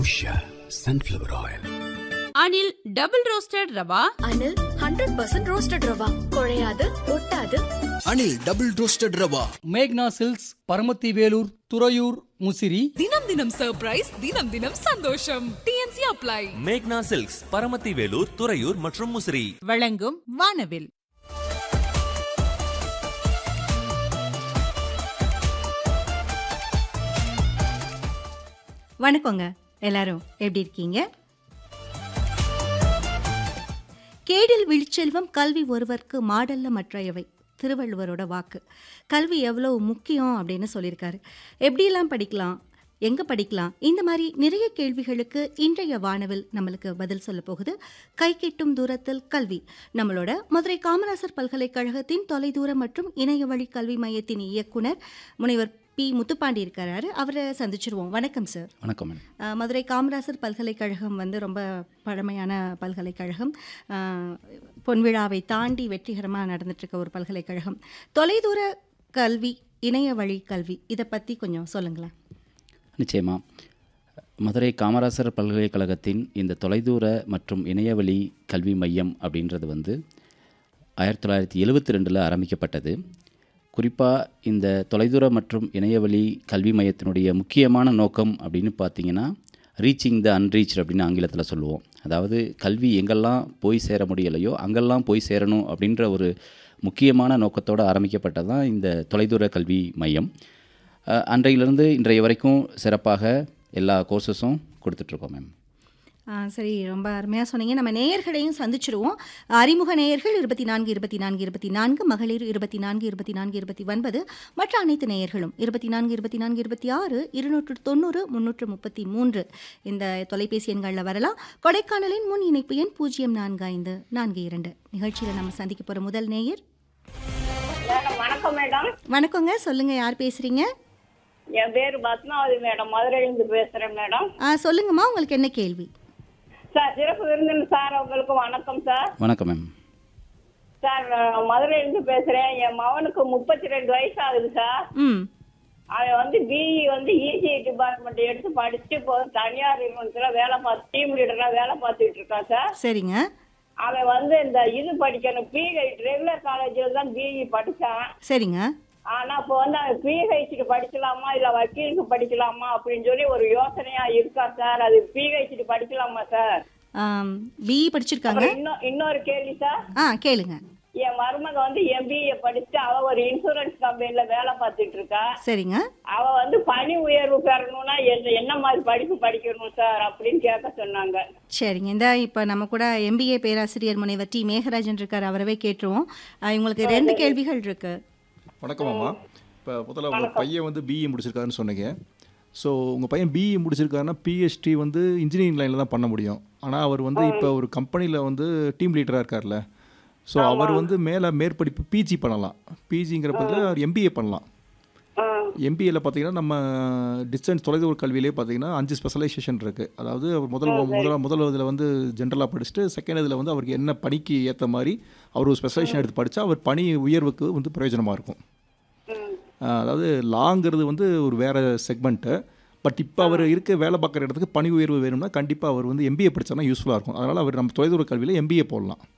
Usha sunflower oil Anil double roasted rava Anil hundred percent roasted rava குழையாது ஒட்டாது Anil double roasted rava மேக்னா சில்க்ஸ் பரமத்தி வேலூர் துறையூர் முசிறி தினம் தினம் சர்ப்ரைஸ் தினம் தினம் சந்தோஷம் டிஎன்சி அப்ளை மேக்னா சில்க்ஸ் பரமத்தி வேலூர் துறையூர் மற்றும் முசிறி வழங்கும் வானவில் வணக்கங்க எல்லாரும் எப்படி இருக்கீங்க கேடில் விழிச்செல்வம் கல்வி ஒருவர்க்கு மாடல்ல மற்றையவை திருவள்ளுவரோட வாக்கு கல்வி எவ்வளோ முக்கியம் அப்படின்னு சொல்லியிருக்காரு எப்படியெல்லாம் படிக்கலாம் எங்கே படிக்கலாம் இந்த மாதிரி நிறைய கேள்விகளுக்கு இன்றைய வானவில் நம்மளுக்கு பதில் சொல்ல போகுது கை கெட்டும் தூரத்தில் கல்வி நம்மளோட மதுரை காமராசர் பல்கலைக்கழகத்தின் தொலைதூர மற்றும் இணைய வழி கல்வி மையத்தின் இயக்குனர் முனைவர் பி முத்துப்பாண்டி இருக்காரு அவரை சந்திச்சிருவோம் வணக்கம் சார் வணக்கம் மேம் அஹ் மதுரை காமராசர் பல்கலைக்கழகம் வந்து ரொம்ப பழமையான பல்கலைக்கழகம் அஹ் பொன்விழாவை தாண்டி வெற்றிகரமாக நடந்துட்டுருக்க ஒரு பல்கலைக்கழகம் தொலைதூர கல்வி இணைய வழி கல்வி இதை பற்றி கொஞ்சம் சொல்லுங்களேன் நிச்சயமா மதுரை காமராசர் பல்கலைக்கழகத்தின் இந்த தொலைதூர மற்றும் இணையவழி கல்வி மையம் அப்படின்றது வந்து ஆயிரத்தி தொள்ளாயிரத்தி எழுவத்தி ரெண்டில் ஆரம்பிக்கப்பட்டது குறிப்பாக இந்த தொலைதூர மற்றும் இணையவழி கல்வி மையத்தினுடைய முக்கியமான நோக்கம் அப்படின்னு பார்த்தீங்கன்னா ரீச்சிங் த அன்ரீச் அப்படின்னு ஆங்கிலத்தில் சொல்லுவோம் அதாவது கல்வி எங்கெல்லாம் போய் சேர முடியலையோ அங்கெல்லாம் போய் சேரணும் அப்படின்ற ஒரு முக்கியமான நோக்கத்தோடு ஆரம்பிக்கப்பட்டது தான் இந்த தொலைதூர கல்வி மையம் அஹ், அன்றையிலிருந்து இன்றைய வரைக்கும் சிறப்பாக எல்லா கோர்சஸும் கொடுத்துட்ருக்கோம் மேம் அஹ் சரி ரொம்ப அருமையாக சொன்னீங்க நம்ம நேயர்களையும் சந்திச்சிருவோம் அறிமுக நேயர்கள் இருபத்தி நான்கு இருபத்தி நான்கு இருபத்தி நான்கு மகளிர் இருபத்தி நான்கு இருபத்தி நான்கு இருபத்தி ஒன்பது மற்ற அனைத்து நேயர்களும் இருபத்தி நான்கு இருபத்தி நான்கு இருபத்தி ஆறு இருநூற்று தொண்ணூறு முந்நூற்று முப்பத்தி மூன்று இந்த தொலைபேசி எண்களில் வரலாம் கொடைக்கானலின் முன் இணைப்பு எண் பூஜ்ஜியம் நான்கு ஐந்து நான்கு இரண்டு நிகழ்ச்சியில் நம்ம சந்திக்க போகிற முதல் நேயர் மேடம் வணக்கம் மேடம் வணக்கங்க சொல்லுங்க யார் பேசுறீங்க என் பேர் பத்மாவதி மேடம் மதுரையிலிருந்து பேசுறேன் மேடம் ஆ சொல்லுங்கம்மா உங்களுக்கு என்ன கேள்வி சார் சிறப்பு விருந்தினர் சார் உங்களுக்கு வணக்கம் சார் வணக்கம் மேம் சார் நான் மதுரையிலிருந்து பேசுறேன் என் மகனுக்கு முப்பத்தி ரெண்டு வயசு ஆகுது சார் ம் அவன் வந்து பிஇ வந்து இசி டிபார்ட்மெண்ட் எடுத்து படிச்சுட்டு இப்போ தனியார் நிறுவனத்துல வேலை பார்த்து டீம் லீடரா வேலை பார்த்துட்டு இருக்கான் சார் சரிங்க அவன் வந்து இந்த இது படிக்கணும் பிஹெச் ரெகுலர் காலேஜில் தான் பிஇ படிச்சான் சரிங்க ஆனா இப்போ வந்து அவன் பிஹெச்டி படிக்கலாமா இல்ல வக்கீலுக்கு படிக்கலாமா அப்படின்னு சொல்லி ஒரு யோசனையா இருக்கா சார் அது பிஹெச்டி படிக்கலாமா சார் பிஇ படிச்சிருக்காங்க அப்புறம் இன்னொ- இன்னொரு கேள்வி சார் ஆ கேளுங்க என் மருமக வந்து எம்பிஏ படிச்சுட்டு அவ ஒரு இன்சூரன்ஸ் கம்பெனில வேலை பார்த்துட்டு இருக்கா சரிங்க அவ வந்து பணி உயர்வு பெறணும்னா என்ன என்ன மாதிரி படிப்பு படிக்கணும் சார் அப்படின்னு கேட்க சொன்னாங்க சரிங்க இந்த இப்போ நம்ம கூட எம்பிஏ பேராசிரியர் முனைவர் டி மேகராஜன் இருக்கார் அவரவே கேட்டுருவோம் ஆ, இவங்களுக்கு ரெண்டு கேள்விகள் இருக்கு வணக்கம் அம்மா இப்போ முதல்ல உங்கள் பையன் வந்து பிஇ முடிச்சிருக்காருன்னு சொன்னீங்க ஸோ உங்கள் பையன் பிஇ முடிச்சிருக்காருன்னா பிஹெச்டி வந்து இன்ஜினியரிங் லைனில் தான் பண்ண முடியும் ஆனால் அவர் வந்து இப்போ ஒரு கம்பெனியில் வந்து டீம் லீடராக இருக்கார்ல ஸோ அவர் வந்து மேலே மேற்படிப்பு பிஜி பண்ணலாம் பிஜிங்கிற பதில் அவர் எம்பிஏ பண்ணலாம் எம்பிஏல பார்த்தீங்கன்னா நம்ம டிஸ்டன்ஸ் தொலைதூர கல்வியிலே பார்த்தீங்கன்னா அஞ்சு ஸ்பெஷலைசேஷன் இருக்குது அதாவது அவர் முதல் முதல் முதல் இதில் வந்து ஜென்ரலாக படிச்சுட்டு செகண்ட் இதில் வந்து அவருக்கு என்ன பணிக்கு ஏற்ற மாதிரி அவர் ஒரு ஸ்பெஷலைசேஷன் எடுத்து படித்தா அவர் பணி உயர்வுக்கு வந்து பிரயோஜனமாக இருக்கும் ஆஹ் அதாவது லாங்கிறது வந்து ஒரு வேறு செக்மெண்ட்டு பட் இப்போ அவர் இருக்க வேலை பார்க்குற இடத்துக்கு பணி உயர்வு வேணும்னா கண்டிப்பாக அவர் வந்து எம்பிஏ படிச்சானா யூஸ்ஃபுல்லாக இருக்கும் அதனால் அவர் நம்ம தொலைதூர கல்வியில் எம்பிஏ போடலாம்